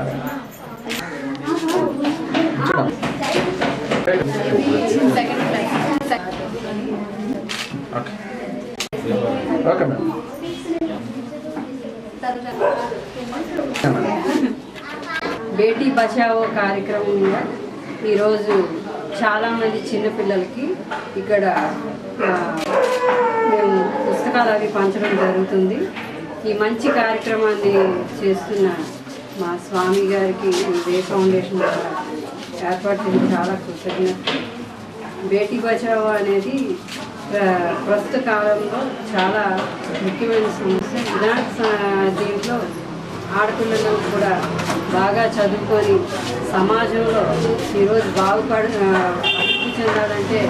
okay okay madam Beti Bachao కార్యక్రమంలో ఈరోజు చాలామంది చిన్నపిల్లలకి ఇక్కడ ఆ, మేము పుస్తకాలు అవి పంచడం జరుగుతుంది ఈ మంచి కార్యక్రమాన్ని చేస్తున్న మా స్వామి గారికి ఈ వే ఫౌండేషన్ ద్వారా ఏర్పాటు చేసిన చాలా కృతజ్ఞత బేటీ బచావో అనేది ప్ర- ప్రస్తుత కాలంలో చాలా ముఖ్యమైన సమస్య ఇలాంటి స- దీంట్లో ఆడపిల్లలు కూడా బాగా చదువుకొని సమాజంలో ఈరోజు బాగుపడ అభివృద్ధి చెందాలంటే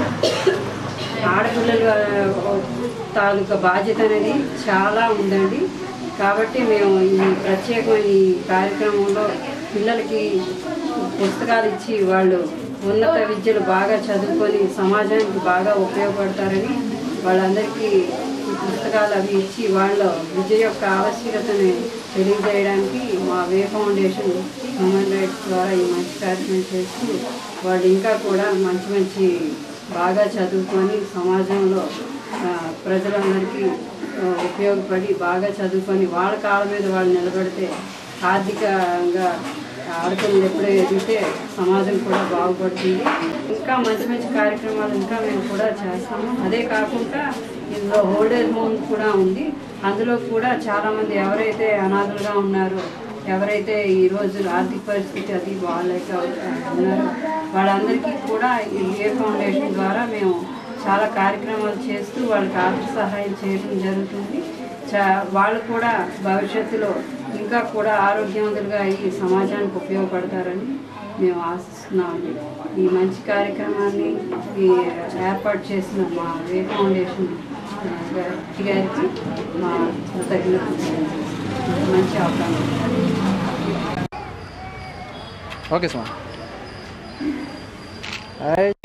ఆడపిల్లల ఆ, తాలూకా బాధ్యత అనేది చాలా ఉందండి కాబట్టి మేము ఈ ప్రత్యేకమైన ఈ కార్యక్రమంలో పిల్లలకి పుస్తకాలు ఇచ్చి వాళ్ళు ఉన్నత విద్యలు బాగా చదువుకొని సమాజానికి బాగా ఉపయోగపడతారని వాళ్ళందరికీ ఈ పుస్తకాలు అవి ఇచ్చి వాళ్ళ విద్య యొక్క ఆవశ్యకతని తెలియజేయడానికి మా వే ఫౌండేషన్ హ్యూమన్ రైట్స్ ద్వారా ఈ మంచి కార్యక్రమం చేస్తూ వాళ్ళు ఇంకా కూడా మంచి మంచి బాగా చదువుకొని సమాజంలో ఆ, ప్రజలందరికీ ఆ, ఉపయోగపడి బాగా చదువుకొని వాళ్ళ కాళ్ళ మీద వాళ్ళు నిలబడితే ఆర్థికంగా ఆడపిల్లలు ఎప్పుడో ఎదిగితే సమాజం కూడా బాగుపడుతుంది ఇంకా మంచి మంచి కార్యక్రమాలు ఇంకా మేము కూడా చేస్తాము అదే కాకుండా ఇందులో ఓల్డేజ్ హోమ్ కూడా ఉంది అందులో కూడా చాలామంది ఎవరైతే అనాథలుగా ఉన్నారో ఎవరైతే ఈ రోజు ఆర్థిక పరిస్థితి అది వాళ్ళకి ఉన్నారో వాళ్ళందరికీ కూడా ఈ ఏ ఫౌండేషన్ ద్వారా మేము చాలా కార్యక్రమాలు చేస్తూ వాళ్ళకి ఆర్థిక సహాయం చేయడం జరుగుతుంది చా వాళ్ళు కూడా భవిష్యత్తులో ఇంకా కూడా ఆరోగ్యవంతులుగా ఈ సమాజానికి ఉపయోగపడతారని మేము ఆశిస్తున్నామండి ఈ మంచి కార్యక్రమాన్ని ఈ ఏర్పాటు చేసిన మా వే ఫౌండేషన్ ఆ, గారి- గారికి మా కృతజ్ఞతలు మంచి అవకాశం ఓకే స్వామి హాయ్